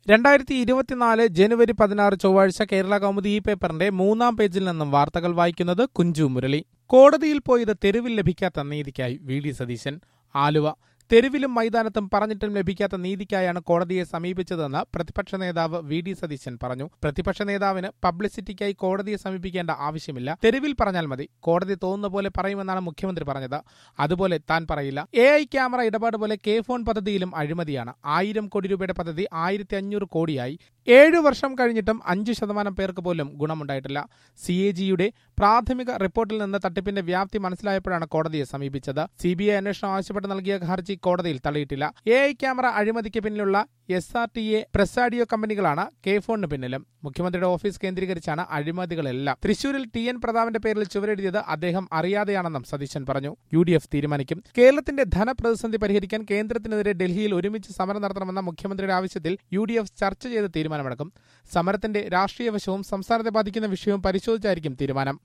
രണ്ടായിരത്തി ഇരുപത്തിനാല് ജനുവരി പതിനാറ് ചൊവ്വാഴ്ച കേരള കൗമുദി ഈ പേപ്പറിന്റെ മൂന്നാം പേജിൽ നിന്നും വാർത്തകൾ വായിക്കുന്നത് കുഞ്ചു മുരളി കോടതിയിൽ പോയത് തെരുവിൽ ലഭിക്കാത്ത നീതിക്കായി വി ഡി സതീശൻ ആലുവ തെരുവിലും മൈതാനത്തും പറഞ്ഞിട്ടും ലഭിക്കാത്ത നീതിക്കായാണ് കോടതിയെ സമീപിച്ചതെന്ന് പ്രതിപക്ഷ നേതാവ് വി ഡി സതീശൻ പറഞ്ഞു പ്രതിപക്ഷ നേതാവിന് പബ്ലിസിറ്റിക്കായി കോടതിയെ സമീപിക്കേണ്ട ആവശ്യമില്ല തെരുവിൽ പറഞ്ഞാൽ മതി കോടതി തോന്നുന്ന പോലെ പറയുമെന്നാണ് മുഖ്യമന്ത്രി പറഞ്ഞത് അതുപോലെ താൻ പറയില്ല എ ഐ ക്യാമറ ഇടപാട് പോലെ കെ ഫോൺ പദ്ധതിയിലും അഴിമതിയാണ് ആയിരം കോടി രൂപയുടെ പദ്ധതി ആയിരത്തി അഞ്ഞൂറ് കോടിയായി ഏഴു വർഷം കഴിഞ്ഞിട്ടും അഞ്ച് ശതമാനം പേർക്ക് പോലും ഗുണമുണ്ടായിട്ടില്ല സി എ ജിയുടെ പ്രാഥമിക റിപ്പോർട്ടിൽ നിന്ന് തട്ടിപ്പിന്റെ വ്യാപ്തി മനസ്സിലായപ്പോഴാണ് കോടതിയെ സമീപിച്ചത് സി ബി ഐ അന്വേഷണം ആവശ്യപ്പെട്ട് നൽകിയ ഹർജി കോടതിയിൽ തള്ളിയിട്ടില്ല എ ഐ ക്യാമറ അഴിമതിക്ക് പിന്നിലുള്ള S R T A Presadio കമ്പനികളാണ് കെ ഫോണിന് പിന്നിലും മുഖ്യമന്ത്രിയുടെ ഓഫീസ് കേന്ദ്രീകരിച്ചാണ് അഴിമതികളെല്ലാം തൃശൂരിൽ ടി എൻ പ്രതാപന്റെ പേരിൽ ചുവരെഴുതിയത് അദ്ദേഹം അറിയാതെയാണെന്നും സതീശൻ പറഞ്ഞു യു ഡി എഫ് തീരുമാനിക്കും കേരളത്തിന്റെ ധനപ്രതിസന്ധി പരിഹരിക്കാൻ കേന്ദ്രത്തിനെതിരെ ഡൽഹിയിൽ ഒരുമിച്ച് സമരം നടത്തണമെന്ന മുഖ്യമന്ത്രിയുടെ ആവശ്യത്തിൽ യു ഡി എഫ് ചർച്ച ചെയ്ത് തീരുമാനമെടുക്കും സമരത്തിന്റെ രാഷ്ട്രീയ വശവും സംസ്ഥാനത്തെ ബാധിക്കുന്ന വിഷയവും പരിശോധിച്ചായിരിക്കും തീരുമാനം